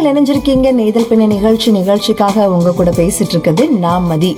நீங்கள் இணைஞ்சிருக்கீங்க நெய்தல் பின்ன நிகழ்ச்சி நிகழ்ச்சிக்காக உங்க கூட பேசிட்டு இருக்குது நான் மதி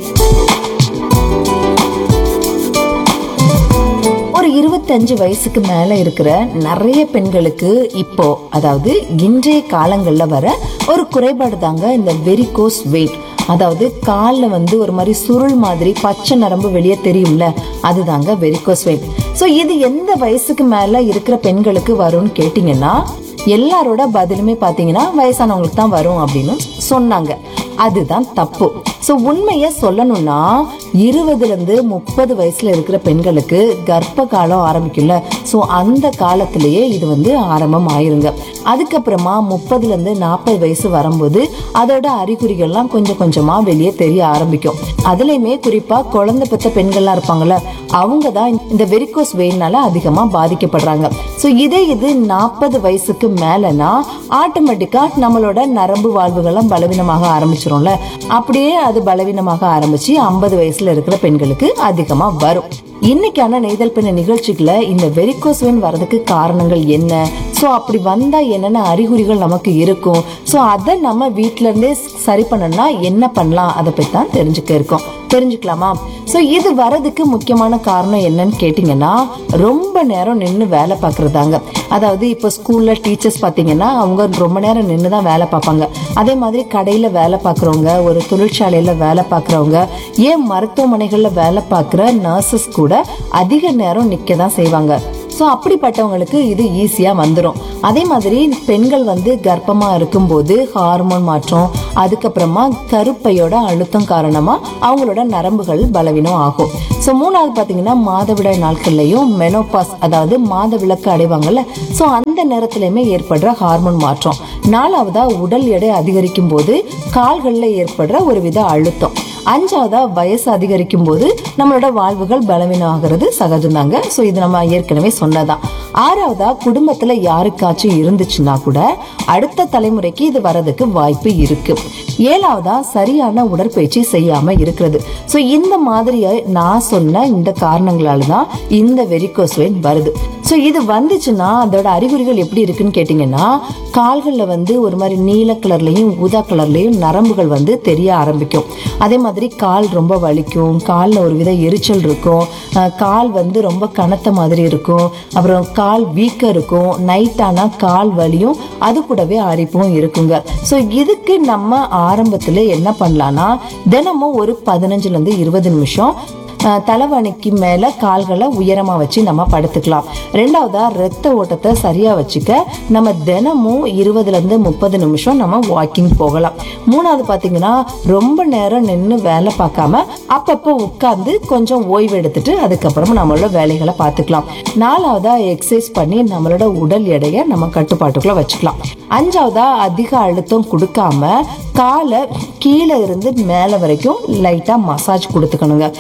ஒரு இருபத்தஞ்சு வயசுக்கு மேல இருக்கிற நிறைய பெண்களுக்கு இப்போ அதாவது இன்றைய காலங்கள்ல வர ஒரு குறைபாடு தாங்க இந்த வெரிகோஸ் வெயிட் அதாவது காலில் வந்து ஒரு மாதிரி சுருள் மாதிரி பச்சை நரம்பு வெளியே தெரியும்ல அதுதாங்க வெரிகோஸ் வெயிட் ஸோ இது எந்த வயசுக்கு மேல இருக்கிற பெண்களுக்கு வரும்னு கேட்டிங்கன்னா எல்லாரோட பதிலுமே பார்த்தீங்கன்னா வயசானவங்களுக்கு தான் வரும் அப்படின்னு சொன்னாங்க அதுதான் தப்பு ஸோ உண்மையை சொல்லணும்னா இருபதுல இருந்து முப்பது வயசுல இருக்கிற பெண்களுக்கு கர்ப்ப காலம் ஆரம்பிக்கும்ல ஸோ அந்த காலத்திலேயே இது வந்து ஆரம்பம் ஆயிருங்க அதுக்கப்புறமா முப்பதுல இருந்து நாற்பது வயசு வரும்போது அதோட அறிகுறிகள்லாம் கொஞ்சம் கொஞ்சமா வெளியே தெரிய ஆரம்பிக்கும் அதுலயுமே குறிப்பா குழந்தை பெற்ற பெண்கள்லாம் இருப்பாங்கல்ல அவங்க தான் இந்த வெரிகோஸ் வெயின்னால அதிகமா பாதிக்கப்படுறாங்க ஸோ இதே இது நாற்பது வயசுக்கு மேலனா ஆட்டோமேட்டிக்கா நம்மளோட நரம்பு வாழ்வுகள்லாம் பலவீனமாக ஆரம்பிச்சிரும்ல அப்படியே அது பலவீனமாக ஆரம்பிச்சு ஐம்பது வயசுல இருக்கிற பெண்களுக்கு அதிகமா வரும் இன்னைக்கான நெய்தல் பெண்ண நிகழ்ச்சிக்குள்ள இந்த வெரிகோஸ் வெயின் வரதுக்கு காரணங்கள் என்ன ஸோ அப்படி வந்தா என்னென்ன அறிகுறிகள் நமக்கு இருக்கும் ஸோ அதை நம்ம வீட்ல இருந்தே சரி பண்ணணும்னா என்ன பண்ணலாம் அதை பத்தி தான் தெரிஞ்சுக்க இருக்கோம் தெரிஞ்சுக்கலாமா ஸோ இது வரதுக்கு முக்கியமான காரணம் என்னன்னு கேட்டிங்கன்னா ரொம்ப நேரம் நின்று வேலை பார்க்குறதாங்க அதாவது இப்போ ஸ்கூலில் டீச்சர்ஸ் பார்த்தீங்கன்னா அவங்க ரொம்ப நேரம் நின்று தான் வேலை பார்ப்பாங்க அதே மாதிரி கடையில் வேலை பார்க்குறவங்க ஒரு தொழிற்சாலையில் வேலை பார்க்குறவங்க ஏன் மருத்துவமனைகளில் வேலை பார்க்குற நர்சஸ் கூட அதிக நேரம் நிற்க தான் செய்வாங்க ஸோ அப்படிப்பட்டவங்களுக்கு இது ஈஸியாக வந்துடும் அதே மாதிரி பெண்கள் வந்து கர்ப்பமாக இருக்கும்போது ஹார்மோன் மாற்றம் அதுக்கப்புறமா கருப்பையோட அழுத்தம் காரணமாக அவங்களோட நரம்புகள் பலவீனம் ஆகும் ஸோ மூணாவது பார்த்தீங்கன்னா மாதவிடாய் நாட்கள்லையும் மெனோபாஸ் அதாவது மாதவிலக்கு அடைவாங்கல்ல ஸோ அந்த நேரத்திலையுமே ஏற்படுற ஹார்மோன் மாற்றம் நாலாவதா உடல் எடை அதிகரிக்கும் போது கால்களில் ஏற்படுற ஒரு வித அழுத்தம் அஞ்சாவதா வயசு அதிகரிக்கும் போது நம்மளோட வாழ்வுகள் பலவீனம் ஆகிறது சகஜம்தாங்க ஸோ இது நம்ம ஏற்கனவே சொன்னதான் ஆறாவதா குடும்பத்துல யாருக்காச்சும் இருந்துச்சுன்னா கூட அடுத்த தலைமுறைக்கு இது வரதுக்கு வாய்ப்பு இருக்கு ஏழாவதா சரியான உடற்பயிற்சி செய்யாம இருக்கிறது ஸோ இந்த மாதிரியா நான் சொன்ன இந்த காரணங்களால தான் இந்த வெரிகோஸ் வெயின் வருது ஸோ இது வந்துச்சுன்னா அதோட அறிகுறிகள் எப்படி இருக்குன்னு கேட்டிங்கன்னா கால்களில் வந்து ஒரு மாதிரி நீல கலர்லையும் ஊதா கலர்லையும் நரம்புகள் வந்து தெரிய ஆரம்பிக்கும் அதே மாதிரி கால் ரொம்ப வலிக்கும் காலில் ஒரு வித எரிச்சல் இருக்கும் அஹ் கால் வந்து ரொம்ப கனத்த மாதிரி இருக்கும் அப்புறம் கால் வீக்கம் இருக்கும் நைட் ஆனால் கால் வலியும் அது கூடவே அரிப்பும் இருக்குங்க ஸோ இதுக்கு நம்ம ஆரம்பத்தில் என்ன பண்ணலாம்னா தினமும் ஒரு பதினஞ்சுலேருந்து இருபது நிமிஷம் அஹ் தலைவணிக்கு மேல கால்களை உயரமா வச்சு நம்ம படுத்துக்கலாம் ரெண்டாவதா ரத்த ஓட்டத்தை சரியா வச்சுக்க நம்ம தினமும் இருபதுல இருந்து முப்பது நிமிஷம் நம்ம வாக்கிங் போகலாம் மூணாவது பாத்தீங்கன்னா ரொம்ப நேரம் நின்று வேலை பார்க்காம அப்பப்போ உட்கார்ந்து கொஞ்சம் ஓய்வு எடுத்துட்டு அதுக்கப்புறமா நம்மளோட வேலைகளை பார்த்துக்கலாம் நாலாவதா எக்ஸசைஸ் பண்ணி நம்மளோட உடல் எடையை நம்ம கட்டுப்பாட்டுக்குள்ள வச்சுக்கலாம் அஞ்சாவதா அதிக அழுத்தம் கொடுக்காம காலை கீழே இருந்து மேலே வரைக்கும் லைட்டா மசாஜ் கொடுத்துக்கணுங்க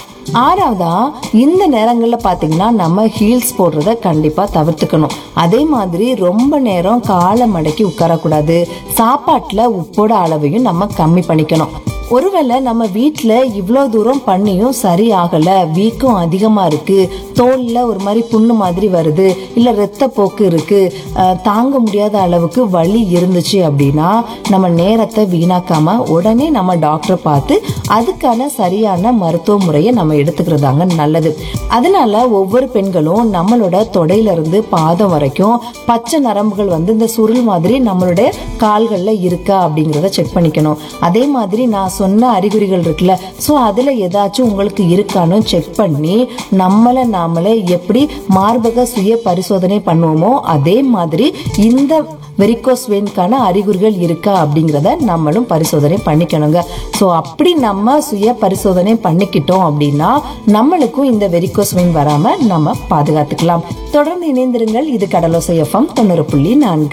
ஆறாவதா இந்த நேரங்களில் பார்த்தீங்கன்னா நம்ம ஹீல்ஸ் போடுறத கண்டிப்பாக தவிர்த்துக்கணும் அதே மாதிரி ரொம்ப நேரம் காலை மடக்கி உட்காரக்கூடாது சாப்பாட்டில் உப்போட அளவையும் நம்ம கம்மி பண்ணிக்கணும் ஒருவேளை நம்ம வீட்டில் இவ்வளோ தூரம் பண்ணியும் சரி ஆகலை வீக்கம் அதிகமாக இருக்குது தோலில் ஒரு மாதிரி புண்ணு மாதிரி வருது இல்லை ரத்த போக்கு இருக்குது தாங்க முடியாத அளவுக்கு வலி இருந்துச்சு அப்படின்னா நம்ம நேரத்தை வீணாக்காமல் உடனே நம்ம டாக்டரை பார்த்து அதுக்கான சரியான மருத்துவ முறையை நம்ம எடுத்துக்கிறதாங்க நல்லது அதனால ஒவ்வொரு பெண்களும் நம்மளோட தொடையில இருந்து பாதம் வரைக்கும் பச்சை நரம்புகள் வந்து இந்த சுருள் மாதிரி நம்மளுடைய கால்களில் இருக்கா அப்படிங்கிறத செக் பண்ணிக்கணும் அதே மாதிரி நான் சொன்ன அறிகுறிகள் இருக்குல்ல ஸோ அதில் ஏதாச்சும் உங்களுக்கு இருக்கான்னு செக் பண்ணி நம்மளை நாமளே எப்படி மார்பக சுய பரிசோதனை பண்ணுவோமோ அதே மாதிரி இந்த வெரிகோஸ் வெயின்கான அறிகுறிகள் இருக்கா அப்படிங்கிறத நம்மளும் பரிசோதனை பண்ணிக்கணுங்க ஸோ அப்படி நம்ம சுய பரிசோதனை பண்ணிக்கிட்டோம் அப்படின்னா நம்மளுக்கும் இந்த வெரிகோஸ் வெயின் வராம நம்ம பாதுகாத்துக்கலாம் தொடர்ந்து இணைந்திருங்கள் இது கடலோசை எஃப்எம் தொண்ணூறு புள்ளி நான்கு